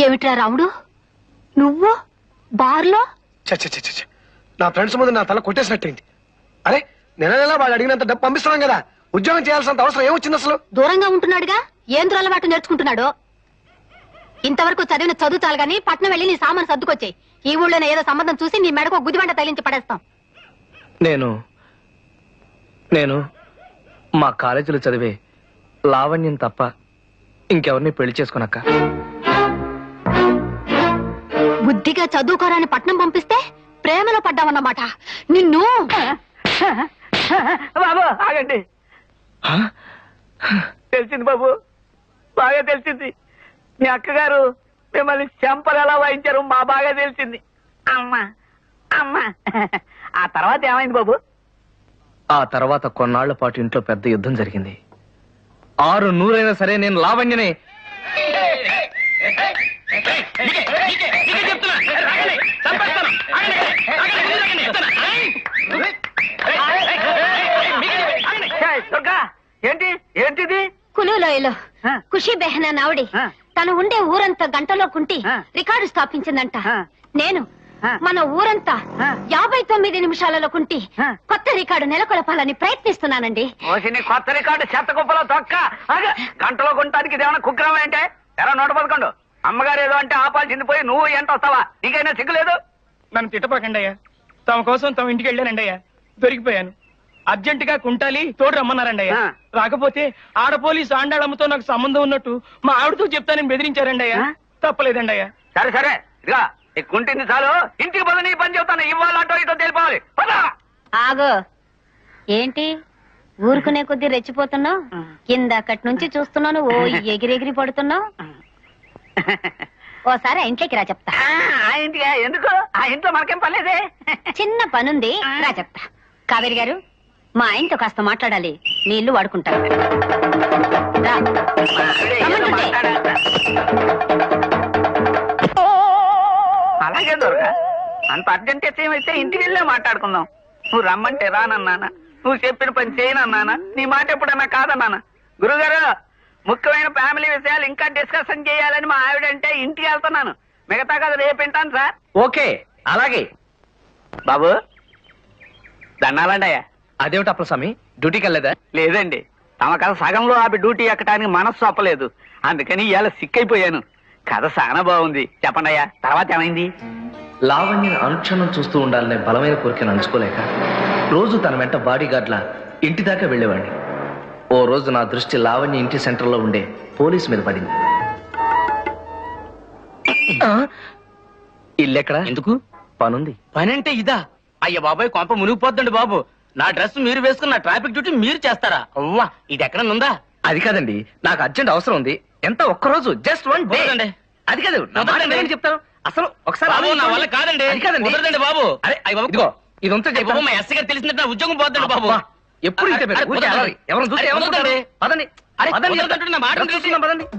ఏమిట్రా రాముడు నువ్వు బార్లో చ చ చ చ చ. నా ఫ్రెండ్స్ ముందు నా తల కొట్టేసినట్టయింది అరే నెల నెల వాళ్ళు అడిగినంత డబ్బు పంపిస్తున్నాం కదా ఉద్యోగం చేయాల్సినంత అవసరం ఏమొచ్చింది అసలు దూరంగా ఉంటున్నాడుగా ఏం దురలవాటు నేర్చుకుంటున్నాడో ఇంతవరకు చదివిన చదువు చాలు గాని పట్నం వెళ్ళి నీ సామాన్ సర్దుకొచ్చాయి ఈ ఊళ్ళోనే ఏదో సంబంధం చూసి నీ మెడకు ఒక గుదిబండ తగిలించి పడేస్తాం నేను నేను మా కాలేజీలో చదివే లావణ్యం తప్ప ఇంకెవరిని పెళ్లి చేసుకోనక్క బుద్ధిగా చదువుకోరాని పట్నం పంపిస్తే ప్రేమలో పడ్డావన్నమాట నిన్ను బాబు ఆగండి హా? తెలిసింది బాబు బాగా తెలిసింది మీ అక్కగారు మిమ్మల్ని చెంపలు ఎలా వాయించారు మా బాగా తెలిసింది అమ్మా అమ్మా ఆ తర్వాత ఏమైంది బాబు ఆ తర్వాత కొన్నాళ్ల పాటు ఇంట్లో పెద్ద యుద్ధం జరిగింది ఆరు నూరైనా సరే నేను లావణ్యనే ఛే, దుర్గా ఏంటి ఏంటిది కులులోయలో ఆ. ఖుషి బెహనా నావిడి ఆ. తను ఉండే ఊరంతా గంటలో కుంటి ఆ. రికార్డు స్థాపించిందంట ఆ. నేను ఆ. మన ఊరంతా ఆ. యాభై తొమ్మిది నిమిషాలలో కుంటి ఆ. కొత్త రికార్డు నెలకొల్పాలని ప్రయత్నిస్తున్నానండి ఓసిని కొత్త రికార్డు చెత్త కుప్పలో తొక్క ఆగ, గంటలో గుంటానికి ఇదేమన్నా కుగ్రహం ఏంటే ఎలా నూట పదకొండు అమ్మగారు ఏదో అంటే ఆపాల్సింది పోయి నువ్వు ఎంత వస్తావా నీకైనా సిగ్గులేదు నన్ను తిట్టపాకండి అయ్యా తమ కోసం తమ ఇంటికి వెళ్ళానండి అయ్యా దొరికిపోయాను అర్జెంట్ గా కుంటాలి తోడు రమ్మన్నారండి అయ్యా ఆ. రాకపోతే ఆడ పోలీసు ఆండాళమ్మతో నాకు సంబంధం ఉన్నట్టు మా ఆవిడతో చెప్తానని బెదిరించారండి అయ్యా ఆ? తప్పలేదండి అయ్యా సరే సరే ఇదిగా ఈ కుంటింది చాలు ఇంటికి పద నీ పని చెప్తాను ఇవాళ అటో ఇటో తెలిపోవాలి పద ఆగో ఏంటి ఊరుకునే కొద్దీ రెచ్చిపోతున్నావు కిందక్కటి నుంచి చూస్తున్నాను ఓ ఎగిరెగిరి పడుతున్నావు ఓసారి ఆ ఇంట్లోకి రా చెప్తా ఆ, ఆ ఇంటికి ఎందుకు ఆ ఇంట్లో మనకేం పర్లేదే చిన్న పనుంది రా చెప్తా కావేరి గారు మా ఆయనతో కాస్త మాట్లాడాలి నీ ఇల్లు వాడుకుంటాను రా. మా ఆవిడ ఏదో రమ్మంటుంటే. మాట్లాడేస్తా. అలాగే దొరక అంత అర్జెంట్ అయితే ఇంటికి వెళ్ళే మాట్లాడుకుందాం నువ్వు రమ్మంటే రానన్నానా నువ్వు చెప్పిన పని చేయనన్నానా నీ మాట ఎప్పుడన్నా కాదన్నానా గురుగారు ముఖ్యమైన ఫ్యామిలీ విషయాలు ఇంకా డిస్కషన్ చేయాలని మా ఆవిడంటే ఇంటికి వెళ్తున్నాను మిగతా కదా రేపు వింటాను సార్ ఓకే అలాగే బాబు దండాలండి అయ్యా అదేమిటి అప్పుడు స్వామి డ్యూటీకి వెళ్ళలేదా లేదండి తమ కథ సగంలో ఆపి డ్యూటీ ఎక్కడానికి మనస్సు అప్పలేదు అందుకని ఇవాళ సిక్కైపోయాను కథ చాలా బాగుంది చెప్పండి అయ్యా తర్వాత ఏమైంది లావణ్యని అనుక్షణం చూస్తూ ఉండాలనే బలమైన కోరికను అంచుకోలేక రోజు తన వెంట బాడీ గార్డ్ల ఇంటి దాకా వెళ్ళేవాడిని ఓ రోజు నా దృష్టి లావణ్య ఇంటి సెంటర్లో ఉండే పోలీస్ మీద పడింది ఇల్లెక్కడ ఎందుకు పనుంది పని అంటే ఇదా అయ్య బాబాయ్ కొంప మునిగిపోద్దండి బాబు నా డ్రెస్ మీరు వేసుకున్న ట్రాఫిక్ డ్యూటీ మీరు చేస్తారా అవ్వా ఇది ఎక్కడ ఉందా అది కాదండి నాకు అర్జెంట్ అవసరం ఉంది ఎంత ఒక్క రోజు జస్ట్ వన్ డే కుదరదండి. అది కాదు నా మాట కుదరదండి. వినండి చెప్తాను అసలు ఒకసారి బాబు, నా ఆలోచించండి. వల్ల కాదండి అది కాదండి కుదరదండి బాబు అరే అయ్య బాబు ఇదిగో ఇది ఉంటే అయ్య బాబు మా ఎస్ఐ గారు తెలిసినట్టు నా ఉద్యోగం పోద్దండి బాబు అబ్బా, ఎప్పుడు ఇంతే మీరు. అరే, ఊరికే కుదరదండి. అలరి. ఎవరిని చూస్తే అరే, ఏమనుకుంటారు? కుదరదండి. పదండి అరే, పదండి కుదరదంటే నా మాట డ్రెస్ వినండి. చూసుకుందాం, పదండి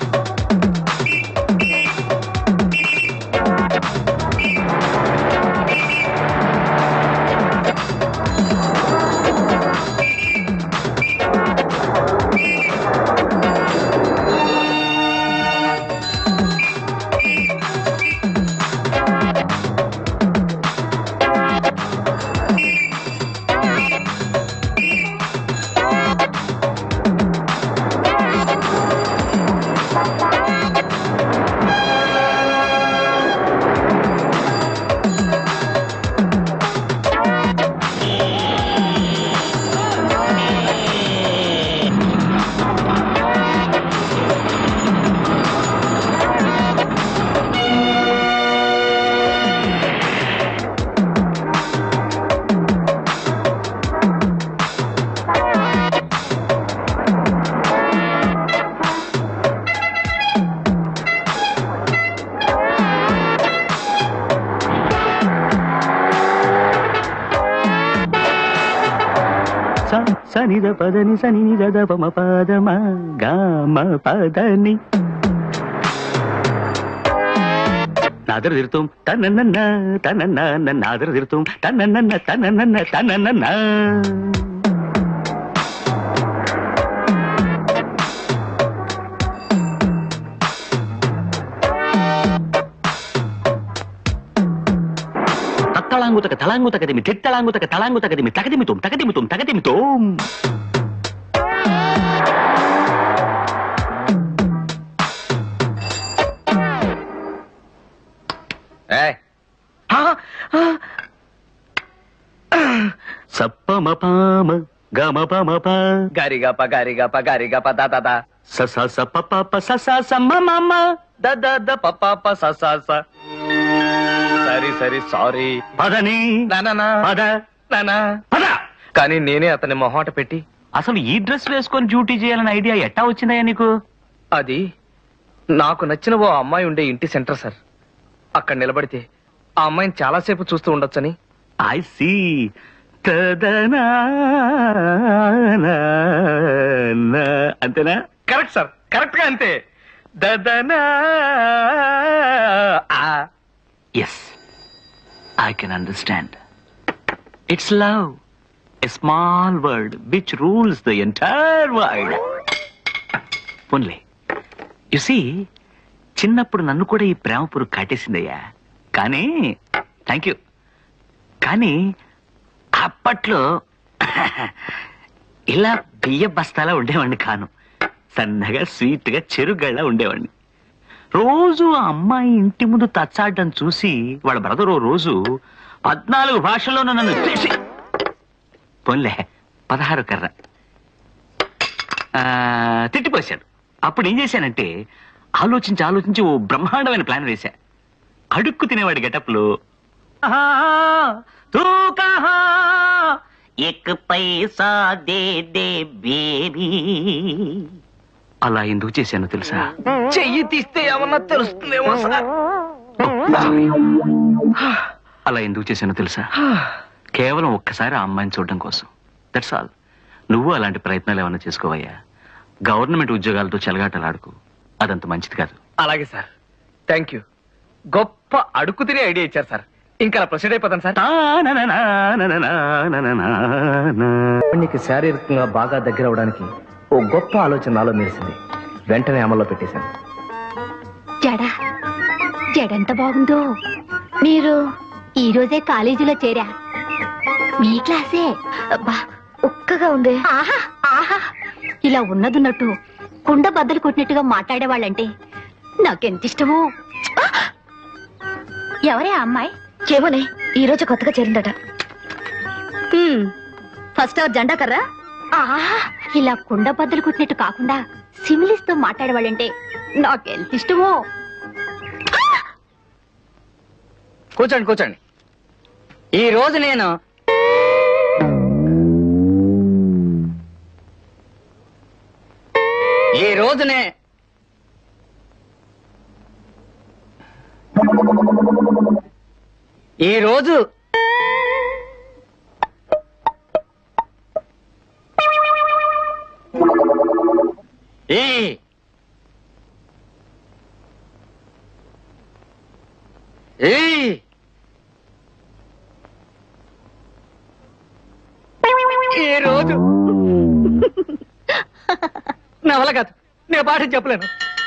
సనిద పదని సని నిద పమ పదమ గామ పదని నాదర తిరుతాం తనన్న తనన్న నాదర తిరుతాం తనన్న తనన్న తనన్న తలాంగుతక తలాంగుతకదిమి తిత్తలాంగుతక తలాంగుతకదిమి తగదిమితుం తగదిమితుం తగదిమితోం సప్పమపామ గమపమప గారిగప గారిగప గారిగప దాదా స స స ప ప ప స స స మ మ మ ద పప్ప స స స సరి సరి సారీ పదని నానా పద నానా పద కానీ నేనే అతని మొహాట పెట్టి అసలు ఈ డ్రెస్ వేసుకొని డ్యూటీ చేయాలనే ఐడియా ఎట్టా వచ్చిందయ్యా నీకు అది నాకు నచ్చిన ఓ అమ్మాయి ఉండే ఇంటి సెంటర్ సార్ అక్కడ నిలబడితే ఆ అమ్మాయిని చాలాసేపు చూస్తూ ఉండొచ్చని ఐ సీ తదనా అంతేనా కరెక్ట్ సార్ కరెక్ట్ గా అంతే దదనా ఆ. Yes I can understand it's love a small word which rules the entire world పోన్లే యు సీ చిన్నప్పుడు నన్ను కూడా ఈ ప్రేమ పురుగు కాటేసిందయ్యా కానీ థ్యాంక్ యూ కానీ అప్పట్లో ఇలా బియ్య బస్తాలా ఉండేవాడిని కాను సన్నగా స్వీట్ గా చెరుగళ్ళ ఉండేవాడిని రోజు ఆ అమ్మాయి ఇంటి ముందు తచ్చాడడం చూసి వాళ్ళ బ్రదర్ ఓ రోజు పద్నాలుగు భాషల్లోనూ నన్ను తిట్టి పోన్లే పదహారు కర్ర ఆ, తిట్టిపోశాడు అప్పుడు ఏం చేశానంటే ఆలోచించి ఆలోచించి ఓ బ్రహ్మాండమైన ప్లాన్ వేశా అడుక్కు తినేవాడి గెటప్లో తూ కహా ఎక్ పైసా దే దే బేబీ అలా ఎందుకు చేశానో తెలుసా చెయ్యి తీస్తే ఏమన్నా తెలుస్తుందేమో సార్ అలా ఎందుకు చేశానో తెలుసా కేవలం ఒక్కసారి ఆ అమ్మాయిని చూడడం కోసం దట్స్ ఆల్ నువ్వు అలాంటి ప్రయత్నాలు ఏమైనా చేసుకోవయ్యా గవర్నమెంట్ ఉద్యోగాలతో చెలగాటలాడుకు అదంత మంచిది కాదు అలాగే సార్ థ్యాంక్ యూ గొప్ప అడుగు తినే ఐడియా ఇచ్చారు సార్ ఇంకా అలా ప్రొసీడ్ అయిపోతాను సార్ నీకు శారీరకంగా బాగా దగ్గర అవడానికి ఓ గొప్ప ఆలోచన నాలో మెరిసింది వెంటనే అమల్లో పెట్టేశాను జడ జడంత బాగుందో మీరు ఈ రోజే కాలేజీలో చేరా మీ క్లాసే అబ్బా ఒక్కగా ఉంది ఆహా ఆహా ఇలా ఉన్నదున్నట్టు కుండ బద్దలు కొట్టినట్టుగా మాట్లాడేవాళ్ళంటే నాకెంత ఇష్టమో ఆ! ఎవరే ఆ అమ్మాయి ఏమోనే ఈ రోజు కొత్తగా చేరిందట ఫస్ట్ అవర్ జెండా కర్రా ఆహా ఇలా కుండ బద్దలు కొట్టినట్టు కాకుండా సిమిలిస్ తో మాట్లాడేవాళ్ళంటే నాకెంత ఇష్టమో కూర్చోండి కూర్చోండి ఈ రోజు నేను ఈ రోజునే ఈ రోజు ఈ ఈ ఈ రోజు నా వల్ల కాదు నేను పాఠం చెప్పలేను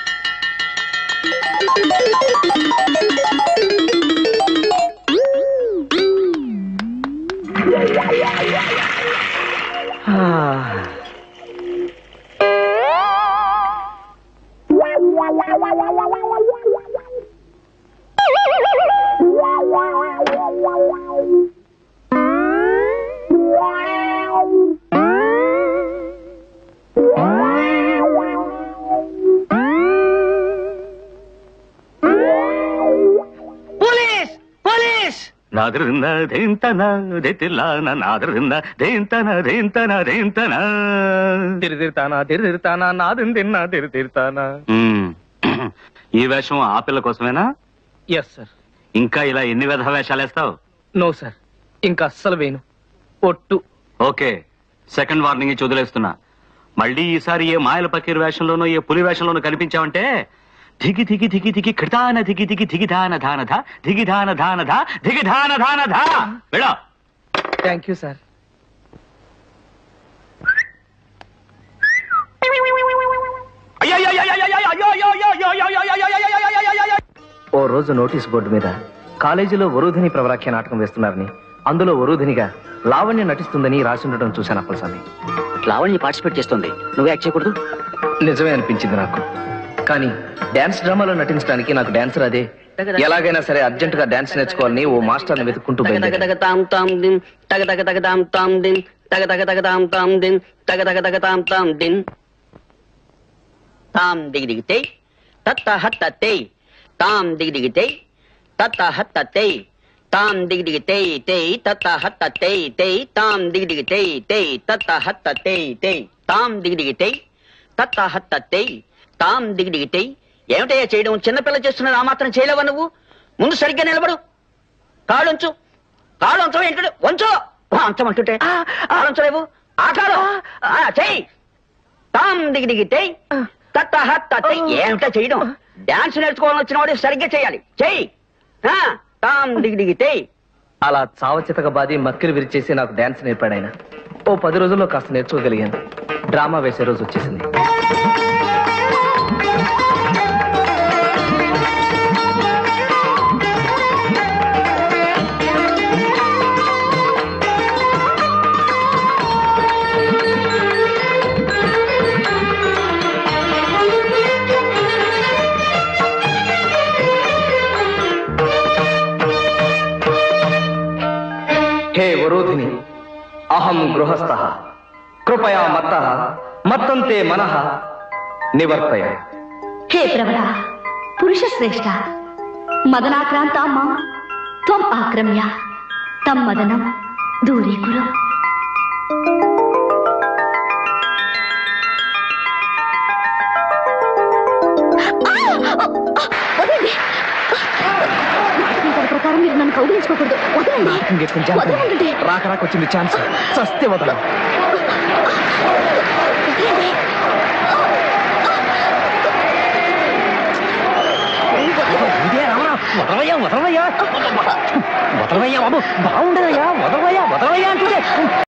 పోలీస్ పోలీస్ నాదరింద దేంతన దెతిల్లాన నాదరింద దేంతన దేంతన దేంతన తిరిదిరుతానా తిరిదిరుతానా నాదిని తిన్నా తిరిదిరుతానా మ్మ్. ఈ వేషం ఆ పిల్ల కోసమేనా ఎస్ సార్ ఇంకా ఇలా ఎన్ని విధ వేషాలు వేస్తావు నో సార్ ఇంకా అస్సలు వేయను ఒట్టు ఓకే సెకండ్ వార్నింగ్ ఇచ్చి వదిలేస్తున్నా మళ్ళీ ఈసారి ఏ మాయల పకీర్ వేషంలోనో ఏ పులి వేషంలోనో కనిపించావంటే దిగి దిగి దిగి దిగి కృతాన దిగి దిగి దిగి ధాన ధాన ధ దిగి ధాన ధాన ధ దిగి ధాన ధాన ధ వెళ్ళ థ్యాంక్ యూ సార్ ఓ రోజు నోటీస్ బోర్డు మీద కాలేజీలో వరుధిని ప్రవరాఖ్య నాటకం వేస్తున్నారని అందులో వరుధినిగా లావణ్య నటిస్తుందని రాసి ఉండడం చూశాను అప్పలస్వామి లావణ్య పార్టిసిపేట్ చేస్తుంది నువ్వు యాక్ట్ చేయకూడదు నిజమే అనిపించింది నాకు కానీ డాన్స్ డ్రామాలో నటించడానికి నాకు డాన్సర్ అదే ఎలాగైనా సరే అర్జెంట్ గా డాన్స్ నేర్చుకోవాలని ఓ మాస్టర్ని వెతుక్కుంటూ బయలుదేరాను. తాం తాం దిన్ తగ తగ తగ తాం తాం దిన్ తగ తగ తగ తాం తాం దిన్ తగ తగ తగ తాం తాం దిన్ తాం దిగి దిగితే తత్త హత్త తాం దిగి దిగితే తత్త హత్త తాం దిగి దిగితే తే తత్త హత్త తే తాం దిగి దిగితే తే తత్త హత్త తే తాం దిగి దిగితే తత్త హత్త తాం దిగి దిగితే ఏమిటయ్యా చేయడం చిన్నపిల్ల చేస్తున్నది ఆ మాత్రం చేయలేవా నువ్వు ముందు సరిగ్గా నిలబడు కాళ్ళుంచు కాళ్ళు ఉంచవు ఏంటంటే వంచు అంచమంటుంటే కాళ్ళుంచలేవు ఆ కాలు ఆ, చెయ్యి తాం దిగి దిగి తెయ్ తత్త హత్త తెయ్. ఏమిటా చేయడం డాన్స్ నేర్చుకోవాలని వచ్చిన వాడు సరిగ్గా చేయాలి చెయ్యి ఆ, తాం దిగి దిగి తెయ్ అలా చావచితక బాది మక్కిలు విరిచేసి నాకు డాన్స్ నేర్పాడు ఆయన ఓ పది రోజుల్లో కాస్త నేర్చుకోగలిగాను డ్రామా వేసే రోజు వచ్చేసింది హే వరోధిని అహం గృహస్థ కృపయా మత్త మత్తంతే మనః నివర్తయ హే ప్రవర పురుష శ్రేష్ట మదనాక్రాంత మా త్వం ఆక్రమ్య తం మదనం దూరీకురు వదలండి నాటకం ప్రకారం మీరు నన్ను కౌగిలించుకోకూడదు వదలండి వదలండి రాక రాక వచ్చింది ఛాన్స్ సస్తే వదలం వదలవయ్యా వదలవయ్యా వదలవయ్యా బాబు బాగుండదయ్యా వదలవయ్యా వదలవయ్యా అంటుంటే